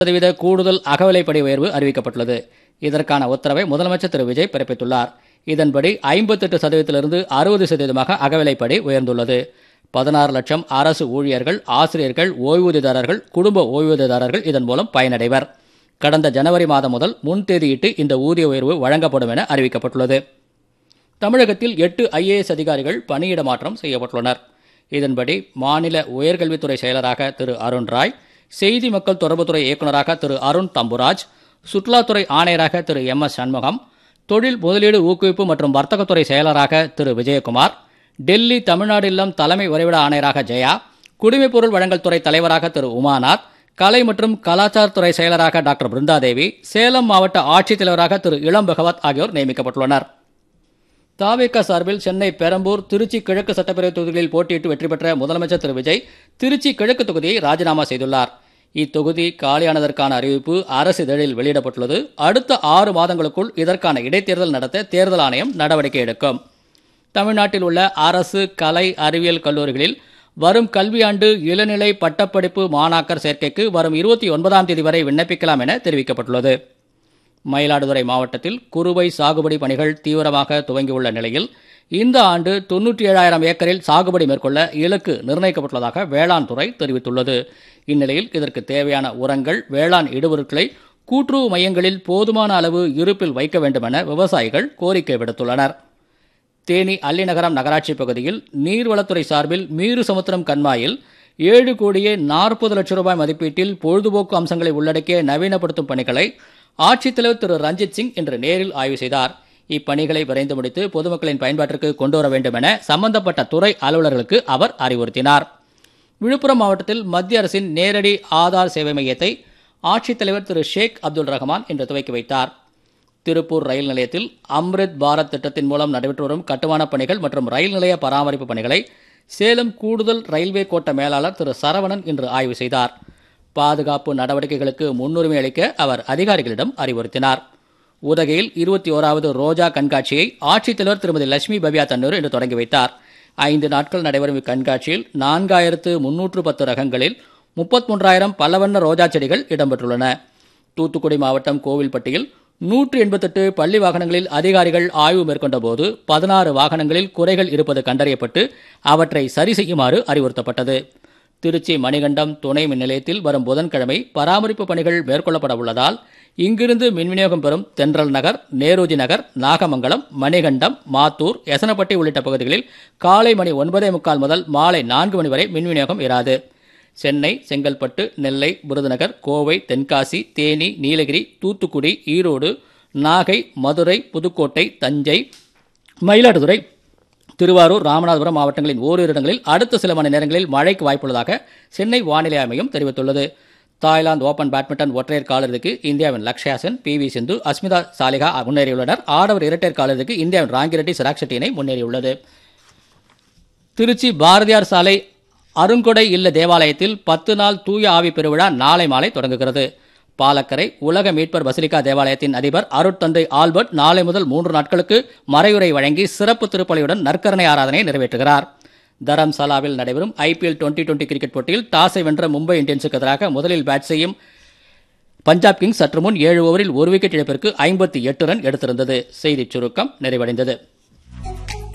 சதவீத கூடுதல் அகவிலைப்படி உயர்வு அறிவிக்கப்பட்டுள்ளது இதற்கான உத்தரவை முதலமைச்சர் திரு விஜய் பிறப்பித்துள்ளார் இதன்படி ஐம்பத்தெட்டு சதவீதத்திலிருந்து அறுபது சதவீதமாக அகவிலைப்படி உயர்ந்துள்ளது பதினாறு லட்சம் அரசு ஊழியர்கள் ஆசிரியர்கள் ஓய்வூதியதாரர்கள் குடும்ப ஓய்வூதியதாரர்கள் இதன் மூலம் பயனடைவர் கடந்த ஜனவரி மாதம் முதல் முன்தேதியிட்டு இந்த ஊதிய உயர்வு வழங்கப்படும் என அறிவிக்கப்பட்டுள்ளது தமிழகத்தில் எட்டு ஐஏஎஸ் அதிகாரிகள் பணியிட மாற்றம் செய்யப்பட்டுள்ளனர் இதன்படி மாநில உயர்கல்வித்துறை செயலராக திரு அருண் ராய் செய்தி மக்கள் தொடர்புத்துறை இயக்குநராக திரு அருண் தம்புராஜ் சுற்றுலாத்துறை ஆணையராக திரு எம் எஸ் சண்முகம் தொழில் முதலீடு ஊக்குவிப்பு மற்றும் வர்த்தகத்துறை செயலராக திரு விஜயகுமார் டெல்லி தமிழ்நாடு இல்லம் தலைமை உறைவிட ஆணையராக ஜெயா குடிமைப்பொருள் வழங்கல் துறை தலைவராக திரு உமாநாத் கலை மற்றும் கலாச்சாரத்துறை செயலராக டாக்டர் பிருந்தாதேவி சேலம் மாவட்ட ஆட்சித்தலைவராக திரு இளம் பகவத் ஆகியோர் நியமிக்கப்பட்டுள்ளனர் தாவேக சார்பில் சென்னை பெரம்பூர் திருச்சி கிழக்கு சட்டப்பேரவை தொகுதிகளில் போட்டியிட்டு வெற்றி பெற்ற முதலமைச்சர் திரு விஜய் திருச்சி கிழக்கு தொகுதியை ராஜினாமா செய்துள்ளார் இத்தொகுதி காலியானதற்கான அறிவிப்பு அரசு இதழில் வெளியிடப்பட்டுள்ளது அடுத்த ஆறு மாதங்களுக்குள் இதற்கான இடைத்தேர்தல் நடத்த தேர்தல் ஆணையம் நடவடிக்கை எடுக்கும் தமிழ்நாட்டில் உள்ள அரசு கலை அறிவியல் கல்லூரிகளில் வரும் கல்வியாண்டு இளநிலை பட்டப்படிப்பு மாணாக்கர் சேர்க்கைக்கு வரும் இருபத்தி ஒன்பதாம் தேதி வரை விண்ணப்பிக்கலாம் என தெரிவிக்கப்பட்டுள்ளது மயிலாடுதுறை மாவட்டத்தில் குறுவை சாகுபடி பணிகள் தீவிரமாக துவங்கியுள்ள நிலையில் இந்த ஆண்டு தொன்னூற்றி ஏழாயிரம் ஏக்கரில் சாகுபடி மேற்கொள்ள இலக்கு நிர்ணயிக்கப்பட்டுள்ளதாக வேளாண் துறை தெரிவித்துள்ளது இந்நிலையில் இதற்கு தேவையான உரங்கள் வேளாண் இடுபொருட்களை கூட்டுறவு மையங்களில் போதுமான அளவு இருப்பில் வைக்க வேண்டும் என விவசாயிகள் கோரிக்கை விடுத்துள்ளனர் தேனி அல்லிநகரம் நகராட்சி பகுதியில் நீர்வளத்துறை சார்பில் மீறு சமுத்திரம் கண்மாயில் ஏழு கோடியே நாற்பது லட்சம் ரூபாய் மதிப்பீட்டில் பொழுதுபோக்கு அம்சங்களை உள்ளடக்கிய நவீனப்படுத்தும் பணிகளை ஆட்சித்தலைவர் திரு ரஞ்சித் சிங் இன்று நேரில் ஆய்வு செய்தார் இப்பணிகளை விரைந்து முடித்து பொதுமக்களின் பயன்பாட்டிற்கு கொண்டு வர வேண்டும் என சம்பந்தப்பட்ட துறை அலுவலர்களுக்கு அவர் அறிவுறுத்தினார் விழுப்புரம் மாவட்டத்தில் மத்திய அரசின் நேரடி ஆதார் சேவை மையத்தை ஆட்சித்தலைவர் திரு ஷேக் அப்துல் ரஹ்மான் இன்று துவக்கி வைத்தார் திருப்பூர் ரயில் நிலையத்தில் அம்ரித் பாரத் திட்டத்தின் மூலம் நடைபெற்று வரும் கட்டுமானப் பணிகள் மற்றும் ரயில் நிலைய பராமரிப்பு பணிகளை சேலம் கூடுதல் ரயில்வே கோட்ட மேலாளர் திரு சரவணன் இன்று ஆய்வு செய்தார் பாதுகாப்பு நடவடிக்கைகளுக்கு முன்னுரிமை அளிக்க அவர் அதிகாரிகளிடம் அறிவுறுத்தினார் உதகையில் இருபத்தி ஓராவது ரோஜா கண்காட்சியை ஆட்சித்தலைவர் திருமதி லட்சுமி பவ்யா தன்னூர் இன்று தொடங்கி வைத்தார் ஐந்து நாட்கள் நடைபெறும் இக்கண்காட்சியில் நான்காயிரத்து முன்னூற்று பத்து ரகங்களில் முப்பத்தி பலவண்ண ரோஜா செடிகள் இடம்பெற்றுள்ளன தூத்துக்குடி மாவட்டம் கோவில்பட்டியில் நூற்று எண்பத்தெட்டு பள்ளி வாகனங்களில் அதிகாரிகள் ஆய்வு மேற்கொண்ட போது பதினாறு வாகனங்களில் குறைகள் இருப்பது கண்டறியப்பட்டு அவற்றை சரி செய்யுமாறு அறிவுறுத்தப்பட்டது திருச்சி மணிகண்டம் துணை மின் நிலையத்தில் வரும் புதன்கிழமை பராமரிப்பு பணிகள் மேற்கொள்ளப்பட உள்ளதால் இங்கிருந்து மின் விநியோகம் பெறும் தென்றல் நகர் நேருஜி நகர் நாகமங்கலம் மணிகண்டம் மாத்தூர் எசனப்பட்டி உள்ளிட்ட பகுதிகளில் காலை மணி ஒன்பதே முக்கால் முதல் மாலை நான்கு மணி வரை மின் விநியோகம் இராது சென்னை செங்கல்பட்டு நெல்லை விருதுநகர் கோவை தென்காசி தேனி நீலகிரி தூத்துக்குடி ஈரோடு நாகை மதுரை புதுக்கோட்டை தஞ்சை மயிலாடுதுறை திருவாரூர் ராமநாதபுரம் மாவட்டங்களின் ஓரிரு இடங்களில் அடுத்த சில மணி நேரங்களில் மழைக்கு வாய்ப்புள்ளதாக சென்னை வானிலை ஆய்மையம் தெரிவித்துள்ளது தாய்லாந்து ஓபன் பேட்மிண்டன் ஒற்றையர் காலிறுதிக்கு இந்தியாவின் லக்ஷயா சென் பி வி சிந்து அஸ்மிதா சாலிகா முன்னேறியுள்ளனர் ஆடவர் இரட்டையர் காலிறுதிக்கு இந்தியாவின் ராங்கிரெட்டி சிராக் ஷெட்டி இணை முன்னேறியுள்ளது திருச்சி பாரதியார் சாலை அருங்கொடை இல்ல தேவாலயத்தில் பத்து நாள் தூய ஆவி பெருவிழா நாளை மாலை தொடங்குகிறது பாலக்கரை உலக மீட்பர் பசிலிகா தேவாலயத்தின் அதிபர் அருட்தந்தை ஆல்பர்ட் நாளை முதல் மூன்று நாட்களுக்கு மறையுரை வழங்கி சிறப்பு திருப்பலியுடன் நற்கரணை ஆராதனையை நிறைவேற்றுகிறார் தரம்சாலாவில் நடைபெறும் ஐபிஎல் டுவெண்டி டுவெண்டி கிரிக்கெட் போட்டியில் டாஸை வென்ற மும்பை இந்தியன்ஸுக்கு எதிராக முதலில் பேட் செய்யும் பஞ்சாப் கிங்ஸ் சற்று முன் ஏழு ஓவரில் ஒரு விக்கெட் இழப்பிற்கு ஐம்பத்தி எட்டு ரன் எடுத்திருந்தது செய்திச் சுருக்கம் நிறைவடைந்தது